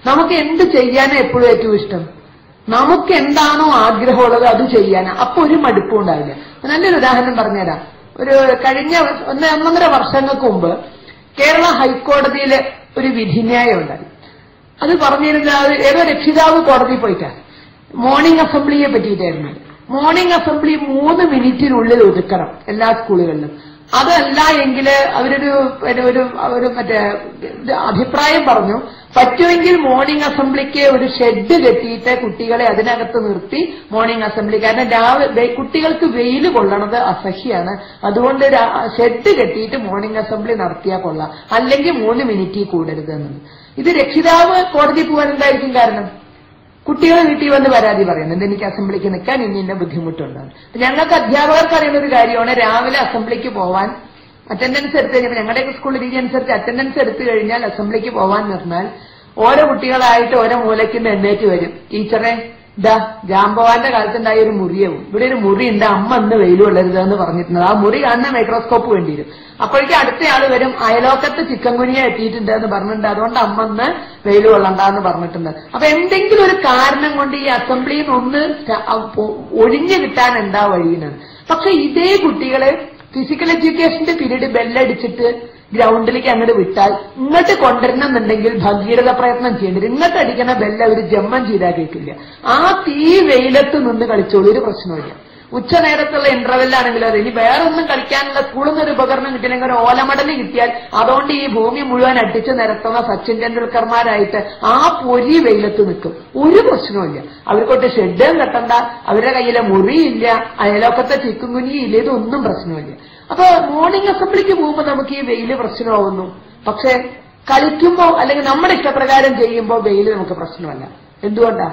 നമുക്ക് എന്ത് ചെയ്യാനാ എപ്പോഴും ഏറ്റവും ഇഷ്ടം നമുക്ക് എന്താണോ ആഗ്രഹമുള്ളത് അത് ചെയ്യാൻ അപ്പൊ ഒരു മടുപ്പും ഉണ്ടാവില്ല നല്ലൊരു ഉദാഹരണം പറഞ്ഞുതരാം ഒരു കഴിഞ്ഞ ഒന്ന് ഒന്നൊന്നര വർഷങ്ങൾക്ക് മുമ്പ് കേരള ഹൈക്കോടതിയിലെ ഒരു വിധിന്യായം ഉണ്ടായി അത് പറഞ്ഞിരുന്ന അത് ഏതോ രക്ഷിതാവ് കോടതിയിൽ പോയിട്ടാണ് മോർണിംഗ് അസംബ്ലിയെ പറ്റിയിട്ടായിരുന്നു അത്. മോർണിംഗ് അസംബ്ലി മൂന്ന് മിനിറ്റിനുള്ളിൽ ഒതുക്കണം എല്ലാ സ്കൂളുകളിലും അതല്ല എങ്കിൽ അവരൊരു ഒരു- ഒരു ഒരു മറ്റേ ഇത് അഭിപ്രായം പറഞ്ഞു പറ്റുമെങ്കിൽ മോർണിംഗ് അസംബ്ലിക്ക് ഒരു ഷെഡ് കെട്ടിയിട്ട് കുട്ടികളെ അതിനകത്ത് നിർത്തി മോർണിംഗ് അസംബ്ലി കാരണം രാവിലെ കുട്ടികൾക്ക് വെയിൽ കൊള്ളണത് അസഹ്യാണ് അതുകൊണ്ട് ഷെഡ് കെട്ടിയിട്ട് മോർണിംഗ് അസംബ്ലി നടത്തിയാൽ കൊള്ളാം അല്ലെങ്കിൽ മൂന്ന് മിനിറ്റിൽ കൂടരുത് എന്നത് ഇത് രക്ഷിതാവ് കോടതി പോകാൻ എന്തായിരിക്കും കാരണം കുട്ടികൾ വീട്ടിൽ വന്ന് പരാതി പറയുന്നുണ്ട് എനിക്ക് അസംബ്ലിക്ക് നിൽക്കാൻ ഇനി ഇന്ന ബുദ്ധിമുട്ടുണ്ടാണ് ഞങ്ങൾക്ക് അധ്യാപകർക്ക് അറിയുന്ന ഒരു കാര്യമാണ് രാവിലെ അസംബ്ലിക്ക് പോവാൻ അറ്റൻഡൻസ് എടുത്തു കഴിഞ്ഞാൽ ഞങ്ങളുടെ സ്കൂൾ രീതി അനുസരിച്ച് അറ്റൻഡൻസ് എടുത്തു കഴിഞ്ഞാൽ അസംബ്ലിക്ക് പോവാൻ നിർന്നാൽ ഓരോ കുട്ടികളായിട്ട് ഓരോ മൂലയ്ക്ക് നിന്ന് എണ്ണേറ്റ് വരും ടീച്ചറെ ഇതാ ജാമ്പവാന്റെ കാലത്തുണ്ടായ ഒരു മുറിയാവും ഇവിടെ ഒരു മുറി ഉണ്ട് അമ്മ ഇന്ന് വെയിൽ കൊള്ളരുത് എന്ന് പറഞ്ഞിട്ടുണ്ട് ആ മുറി കാണുന്ന മൈക്രോസ്കോപ്പ് വേണ്ടി വരും അപ്പോഴേക്കും അടുത്തയാൾ വരും അയലോക്കത്ത് ചിക്കൻ കുനിയ എത്തിയിട്ടുണ്ട് എന്ന് പറഞ്ഞിട്ടുണ്ട് അതുകൊണ്ട് അമ്മ ഇന്ന് വെയിൽ കൊള്ളണ്ട എന്ന് പറഞ്ഞിട്ടുണ്ട് അപ്പൊ എന്തെങ്കിലും ഒരു കാരണം കൊണ്ട് ഈ അസംബ്ലിയിൽ നിന്ന് ഒന്ന് ക- അ- പൊ- ഒഴിഞ്ഞു കിട്ടാൻ എന്താ വഴിയെന്നാണ് പക്ഷെ ഇതേ കുട്ടികളെ ഫിസിക്കൽ എഡ്യൂക്കേഷന്റെ പീരീഡ് ബെല്ലടിച്ചിട്ട് ഗ്രൗണ്ടിലേക്ക് അങ്ങോട്ട് വിട്ടാൽ ഇങ്ങോട്ട് കൊണ്ടുവരണം എന്നുണ്ടെങ്കിൽ ഭഗീരഥ പ്രയത്നം ചെയ്യേണ്ടി വരും ഇങ്ങോട്ട് അടിക്കുന്ന ബെല്ല ഒരു ജമ്മം ചെയ്താൽ കേൾക്കില്ല ആ തീ വെയിലത്ത് നിന്ന് കളിച്ചോളൂ ഒരു പ്രശ്നമില്ല ഉച്ച നേരത്തുള്ള ഇന്റർവെല്ലാണെങ്കിലും അതെ ഇനി വേറെ ഒന്നും കളിക്കാനുള്ള സ്കൂളിൽ നിന്ന് ഒരു ഉപകരണം കിട്ടിയില്ലെങ്കിൽ ഒരു ഓലമടല് കിട്ടിയാൽ അതുകൊണ്ട് ഈ ഭൂമി മുഴുവൻ അടിച്ചു നിരത്തുന്ന സച്ചിൻ ടെണ്ടുൽക്കർമാരായിട്ട് ആ പൊരി വെയിലത്ത് നിൽക്കും ഒരു പ്രശ്നവുമില്ല അവർക്കൊട്ട് ഷെഡും കെട്ടണ്ട അവരുടെ കയ്യിലെ മുറിയില്ല അയലോക്കത്തെ ചിക്കും കുനിയില്ല ഇതൊന്നും പ്രശ്നമില്ല അപ്പൊ മോർണിംഗ് അസംബ്ലിക്ക് പോകുമ്പോൾ നമുക്ക് ഈ വെയില് പ്രശ്നമാവുന്നു പക്ഷെ കളിക്കുമ്പോ അല്ലെങ്കിൽ നമ്മുടെ ഇഷ്ടപ്രകാരം ചെയ്യുമ്പോൾ വെയില് നമുക്ക് പ്രശ്നമല്ല എന്തുകൊണ്ടാ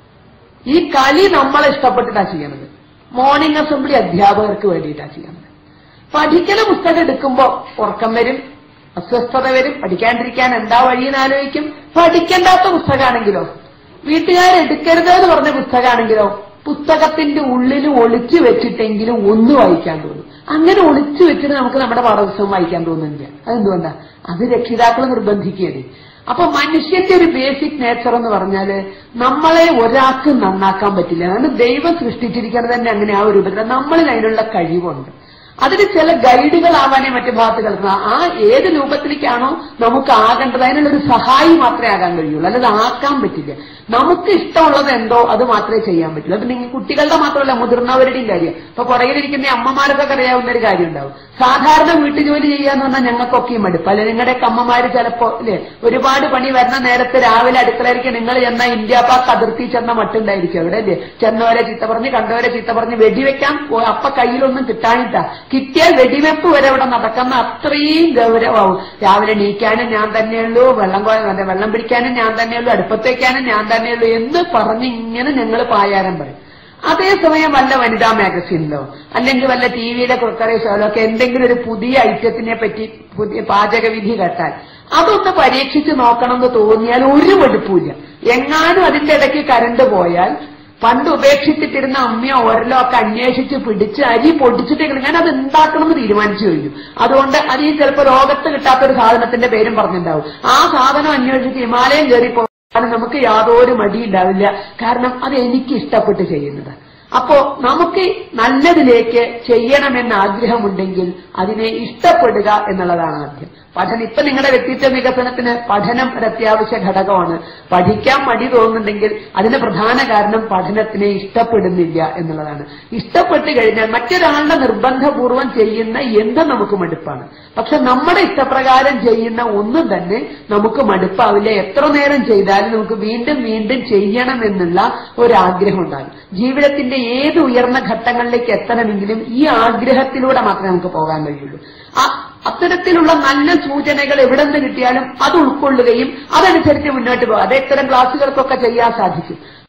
ഈ കളി നമ്മളെ ഇഷ്ടപ്പെട്ടിട്ടാ ചെയ്യണത് മോർണിംഗ് അസംബ്ലി അധ്യാപകർക്ക് വേണ്ടിയിട്ടാ ചെയ്യണത് പഠിക്കണ പുസ്തകം എടുക്കുമ്പോ ഉറക്കം വരും അസ്വസ്ഥത വരും പഠിക്കാണ്ടിരിക്കാൻ എന്താ വഴിയെന്ന് ആലോചിക്കും പഠിക്കേണ്ടാത്ത പുസ്തകമാണെങ്കിലോ വീട്ടുകാരെടുക്കരുത് എന്ന് പറഞ്ഞ പുസ്തകമാണെങ്കിലോ പുസ്തകത്തിന്റെ ഉള്ളിൽ ഒളിച്ചു വെച്ചിട്ടെങ്കിലും ഒന്ന് വായിക്കാൻ തോന്നും അങ്ങനെ ഒളിച്ചു വെച്ചിട്ട് നമുക്ക് നമ്മുടെ പാഠപുസ്തകം വായിക്കാൻ തോന്നുന്നില്ല അതെന്തുകൊണ്ടാ അത് രക്ഷിതാക്കൾ നിർബന്ധിക്കുകയാണ് അപ്പൊ മനുഷ്യന്റെ ഒരു ബേസിക് നേച്ചർ എന്ന് പറഞ്ഞാല് നമ്മളെ ഒരാൾക്ക് നന്നാക്കാൻ പറ്റില്ല അതാണ് ദൈവം സൃഷ്ടിച്ചിരിക്കുന്നത് തന്നെ അങ്ങനെ ആ ഒരു രൂപത്തിൽ നമ്മളിൽ അതിനുള്ള കഴിവുണ്ട് അതിന് ചില ഗൈഡുകളാവാനേ മറ്റു ഭാഗത്ത് കിടക്കുന്നത് ആ ഏത് രൂപത്തിലേക്കാണോ നമുക്ക് ആകേണ്ടത് അതിനുള്ളൊരു സഹായി മാത്രമേ ആകാൻ കഴിയുള്ളൂ അല്ലാതെ ആക്കാൻ പറ്റില്ല നമുക്ക് ഇഷ്ടമുള്ളത് എന്തോ അത് മാത്രമേ ചെയ്യാൻ പറ്റുള്ളൂ അത് നിങ്ങൾ കുട്ടികളുടെ മാത്രമല്ല മുതിർന്നവരുടെയും കാര്യം ഇപ്പൊ പുറകിലിരിക്കുന്ന ഈ അമ്മമാർക്കൊക്കെ അറിയാവുന്ന ഒരു കാര്യം ഉണ്ടാവും സാധാരണ വീട്ടുജോലി ചെയ്യാന്ന് പറഞ്ഞാൽ ഞങ്ങൾക്കൊക്കെ മടുപ്പ് അല്ലെ നിങ്ങളുടെ അമ്മമാര് ചിലപ്പോ അല്ലെ ഒരുപാട് പണി വരുന്ന നേരത്തെ രാവിലെ അടുക്കളയിലേക്ക് നിങ്ങൾ ചെന്ന ഇന്ത്യ പാക് അതിർത്തി ചെന്ന മട്ടുണ്ടായിരിക്കും അവിടെ അല്ലേ ചെന്നവരെ ചീത്ത പറഞ്ഞ് കണ്ടവരെ ചീത്ത പറഞ്ഞ് വെടിവെക്കാൻ പോ- അപ്പ കയ്യിലൊന്നും കിട്ടാനിട്ടാ കിട്ടിയാൽ വെടിവെപ്പ് വരെ ഇവിടെ നടക്കുന്ന അത്രയും ഗൗരവമാവും രാവിലെ നീക്കാനും ഞാൻ തന്നെയുള്ളൂ വെള്ളം കോ- മറ്റേ വെള്ളം പിടിക്കാനും ഞാൻ തന്നെയുള്ളൂ അടുപ്പത്ത് വെക്കാനും ഞാൻ തന്നെയുള്ളൂ എന്ന് പറഞ്ഞ് ഇങ്ങനെ ഞങ്ങൾ പായാരം പറയും അതേസമയം വല്ല വനിതാ മാഗസീനിലോ അല്ലെങ്കിൽ വല്ല ടി വിയിലെ കുക്കറി ഷോയിലോ ഒക്കെ എന്തെങ്കിലും ഒരു പുതിയ ഐറ്റത്തിനെ പറ്റി പുതിയ പാചകവിധി കേട്ടാൽ അതൊന്ന് പരീക്ഷിച്ച് നോക്കണം എന്ന് തോന്നിയാൽ ഒരു മടുപ്പില്ല എങ്ങാനും അതിന്റെ ഇടയ്ക്ക് കരണ്ട് പോയാൽ പണ്ട് ഉപേക്ഷിച്ചിട്ടിരുന്ന അമ്മയോ ഒരലോ ഒക്കെ അന്വേഷിച്ച് പിടിച്ച് അരി പൊടിച്ചിട്ട് ഞാൻ അത് ഉണ്ടാക്കണം എന്ന് തീരുമാനിച്ചു കഴിഞ്ഞു അതുകൊണ്ട് അത് ഈ ചിലപ്പോൾ ലോകത്ത് കിട്ടാത്ത ഒരു സാധനത്തിന്റെ പേരും പറഞ്ഞിട്ടുണ്ടാവും ആ സാധനം അന്വേഷിച്ച് ഹിമാലയം കയറി പോകാൻ നമുക്ക് യാതൊരു മടിയുണ്ടാവില്ല കാരണം അത് എനിക്ക് ഇഷ്ടപ്പെട്ട് ചെയ്യുന്നത് അപ്പോ നമുക്ക് നല്ലതിലേക്ക് ചെയ്യണമെന്ന് ആഗ്രഹമുണ്ടെങ്കിൽ അതിനെ ഇഷ്ടപ്പെടുക എന്നുള്ളതാണ് ആദ്യം പഠനം ഇപ്പൊ നിങ്ങളുടെ വ്യക്തിത്വ വികസനത്തിന് പഠനം ഒരു അത്യാവശ്യ ഘടകമാണ് പഠിക്കാൻ മടി തോന്നുന്നുണ്ടെങ്കിൽ അതിന് പ്രധാന കാരണം പഠനത്തിനെ ഇഷ്ടപ്പെടുന്നില്ല എന്നുള്ളതാണ് ഇഷ്ടപ്പെട്ട് കഴിഞ്ഞാൽ മറ്റൊരാളുടെ നിർബന്ധപൂർവം ചെയ്യുന്ന എന്തും നമുക്ക് മടുപ്പാണ് പക്ഷെ നമ്മുടെ ഇഷ്ടപ്രകാരം ചെയ്യുന്ന ഒന്നും തന്നെ നമുക്ക് മടുപ്പാവില്ല എത്ര നേരം ചെയ്താലും നമുക്ക് വീണ്ടും വീണ്ടും ചെയ്യണമെന്നുള്ള ഒരു ആഗ്രഹം ഉണ്ടാകും ജീവിതത്തിന്റെ ഏത് ഉയർന്ന ഘട്ടങ്ങളിലേക്ക് എത്തണമെങ്കിലും ഈ ആഗ്രഹത്തിലൂടെ മാത്രമേ നമുക്ക് പോകാൻ കഴിയുള്ളൂ ആ അത്തരത്തിലുള്ള നല്ല സൂചനകൾ എവിടെ നിന്ന് കിട്ടിയാലും അത് ഉൾക്കൊള്ളുകയും അതനുസരിച്ച് മുന്നോട്ട് പോകും അത് ഇത്തരം ക്ലാസ്സുകൾക്കൊക്കെ ചെയ്യാൻ സാധിക്കും